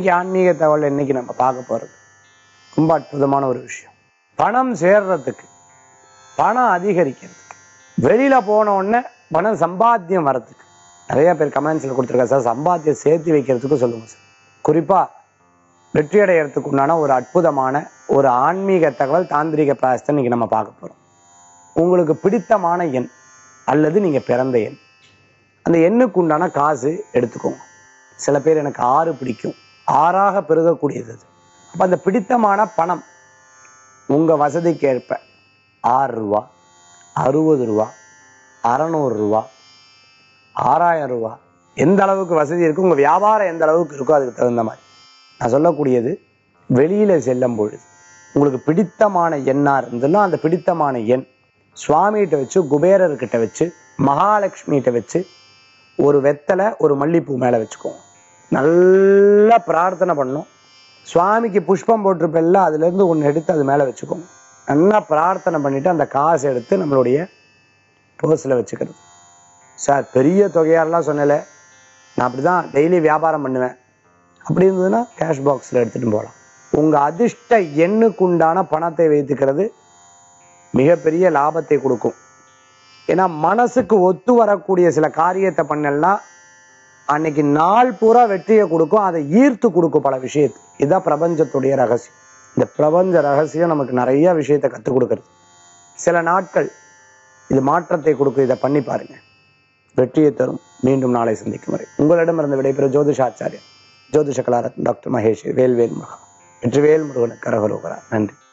இன்னைக்கு ஆன்மீக தகவல் இன்னைக்கு நம்ம பார்க்க போறது ரொம்ப அற்புதமான ஒரு விஷயம் பணம் சேர்றதுக்கு பணம் அதிகரிக்கிறதுக்கு வெளியில போன உடனே பணம் சம்பாத்தியம் வர்றதுக்கு நிறைய பேர் கமெண்ட்ஸ்ல கொடுத்துருக்காங்க சார் சம்பாத்தியம் சேர்த்து வைக்கிறதுக்கு சொல்லுங்க சார் குறிப்பா வெற்றி அடையறதுக்கு உண்டான ஒரு அற்புதமான ஒரு ஆன்மீக தகவல் தாந்திரிக பிராயசத்தை இன்னைக்கு நம்ம பார்க்க போறோம் உங்களுக்கு பிடித்தமான எண் அல்லது நீங்க பிறந்த எண் அந்த எண்ணுக்கு உண்டான காசு எடுத்துக்கோங்க சில பேர் எனக்கு ஆறு பிடிக்கும் ஆறாக பெருகக்கூடியது அது அப்ப அந்த பிடித்தமான பணம் உங்க வசதிக்கு ஏற்ப ஆறு ரூபா அறுபது ரூபா அறநூறு ரூபா ஆறாயிரம் ரூபா எந்த அளவுக்கு வசதி இருக்கு உங்க வியாபாரம் எந்த அளவுக்கு இருக்கோ அதுக்கு தகுந்த மாதிரி நான் சொல்லக்கூடியது வெளியில செல்லும் பொழுது உங்களுக்கு பிடித்தமான எண்ணா இருந்தாலும் அந்த பிடித்தமான எண் சுவாமிகிட்ட வச்சு குபேரர்கிட்ட வச்சு மகாலட்சுமிகிட்ட வச்சு ஒரு வெத்தலை ஒரு மல்லிப்பூ மேல வச்சுக்கோங்க நல்லா பிரார்த்தனை பண்ணும் சுவாமிக்கு புஷ்பம் போட்டிருப்பெல்ல அதுல இருந்து ஒன்று எடுத்து அது மேல வச்சுக்கோங்க நல்லா பிரார்த்தனை பண்ணிட்டு அந்த காசை எடுத்து நம்மளுடைய பர்ஸில் வச்சுக்கிறது சார் பெரிய தொகையாரெல்லாம் சொன்னல நான் அப்படிதான் டெய்லி வியாபாரம் பண்ணுவேன் அப்படி இருந்ததுன்னா கேஷ் பாக்ஸில் எடுத்துட்டு போகலாம் உங்க அதிர்ஷ்ட எண்ணுக்குண்டான பணத்தை வைத்துக்கிறது மிகப்பெரிய லாபத்தை கொடுக்கும் ஏன்னா மனசுக்கு ஒத்து வரக்கூடிய சில காரியத்தை பண்ணலன்னா அன்னைக்கு நாள் பூரா வெற்றியை கொடுக்கும் அதை ஈர்த்து கொடுக்கும் பல விஷயத்தை இதுதான் பிரபஞ்சத்துடைய ரகசியம் இந்த பிரபஞ்ச ரகசியம் நமக்கு நிறைய விஷயத்தை கற்றுக் கொடுக்கறது சில நாட்கள் இது மாற்றத்தை கொடுக்கும் இதை பண்ணி பாருங்க வெற்றியை தரும் மீண்டும் நாளை சந்திக்கும் வரை உங்களிடமிருந்து விடைபெறும் ஜோதிஷாச்சாரியர் ஜோதிஷ கலாரத்ன டாக்டர் மகேஷ் வேல்வேல் மகா வெற்றிவேல் முருகனுக்கு கரகரோகரா நன்றி